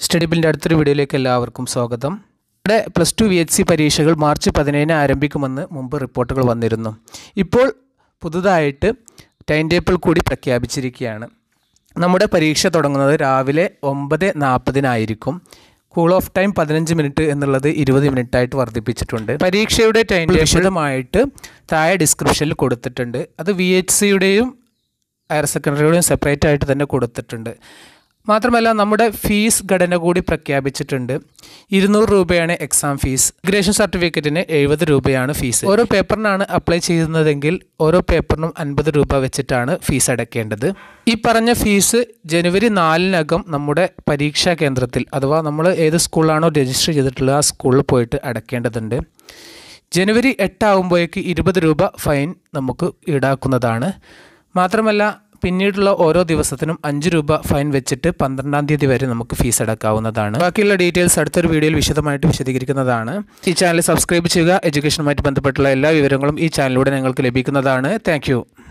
study ബില്ലിൻ്റെ അടുത്തൊരു വീഡിയോയിലേക്ക് എല്ലാവർക്കും സ്വാഗതം ഇവിടെ plus two V H S പരീക്ഷകൾ മാർച്ച് പതിനേഴിന് ആരംഭിക്കുമെന്ന് മുമ്പ് റിപ്പോർട്ടുകൾ വന്നിരുന്നു ഇപ്പോൾ പുതുതായിട്ട് ടൈം ടേബിൾ കൂടി പ്രഖ്യാപിച്ചിരിക്കുകയാണ് നമ്മുടെ പരീക്ഷ തുടങ്ങുന്നത് രാവിലെ ഒമ്പത് നാൽപ്പതിനായിരിക്കും കൂൾ ഓഫ് ടൈം പതിനഞ്ച് മിനിറ്റ് എന്നുള്ളത് ഇരുപത് മിനിറ്റ് ആയിട്ട് വർദ്ധിപ്പിച്ചിട്ടുണ്ട് പരീക്ഷയുടെ ടൈം വിശദമായിട്ട് താഴെ ഡിസ്ക്രിപ്ഷനിൽ കൊടുത്തിട്ടുണ്ട് അത് വി എച്ച് സിയുടെയും ഹയർ സെക്കൻഡറിയുടെയും സെപ്പറേറ്റ് ആയിട്ട് തന്നെ കൊടുത്തിട്ടുണ്ട് മാത്രമല്ല നമ്മുടെ ഫീസ് ഘടന കൂടി പ്രഖ്യാപിച്ചിട്ടുണ്ട് ഇരുന്നൂറ് രൂപയാണ് എക്സാം ഫീസ് ഗ്രേഷൻ സർട്ടിഫിക്കറ്റിന് എഴുപത് രൂപയാണ് ഫീസ് ഓരോ പേപ്പറിനാണ് അപ്ലൈ ചെയ്യുന്നതെങ്കിൽ ഓരോ പേപ്പറിനും അൻപത് രൂപ വെച്ചിട്ടാണ് ഫീസ് അടയ്ക്കേണ്ടത് ഈ പറഞ്ഞ ഫീസ് ജനുവരി നാലിനകം നമ്മുടെ പരീക്ഷാ കേന്ദ്രത്തിൽ അഥവാ നമ്മൾ ഏത് സ്കൂളിലാണോ രജിസ്റ്റർ ചെയ്തിട്ടുള്ളത് ആ സ്കൂളിൽ പോയിട്ട് അടയ്ക്കേണ്ടതുണ്ട് ജനുവരി എട്ടാവുമ്പോഴേക്ക് ഇരുപത് രൂപ ഫൈൻ നമുക്ക് ഈടാക്കുന്നതാണ് മാത്രമല്ല പിന്നീടുള്ള ഓരോ ദിവസത്തിനും അഞ്ച് രൂപ ഫൈൻ വെച്ചിട്ട് പന്ത്രണ്ടാം തീയതി വരെ നമുക്ക് ഫീസ് അടക്കാവുന്നതാണ് ബാക്കിയുള്ള ഡീറ്റെയിൽസ് അടുത്തൊരു വീഡിയോയിൽ വിശദമായിട്ട് വിശദീകരിക്കുന്നതാണ് ഈ ചാനൽ സബ്സ്ക്രൈബ് ചെയ്യുക എഡ്യൂക്കേഷനുമായിട്ട് ബന്ധപ്പെട്ടുള്ള എല്ലാ വിവരങ്ങളും ഈ ചാനലിലൂടെ നിങ്ങൾക്ക് ലഭിക്കുന്നതാണ് താങ്ക്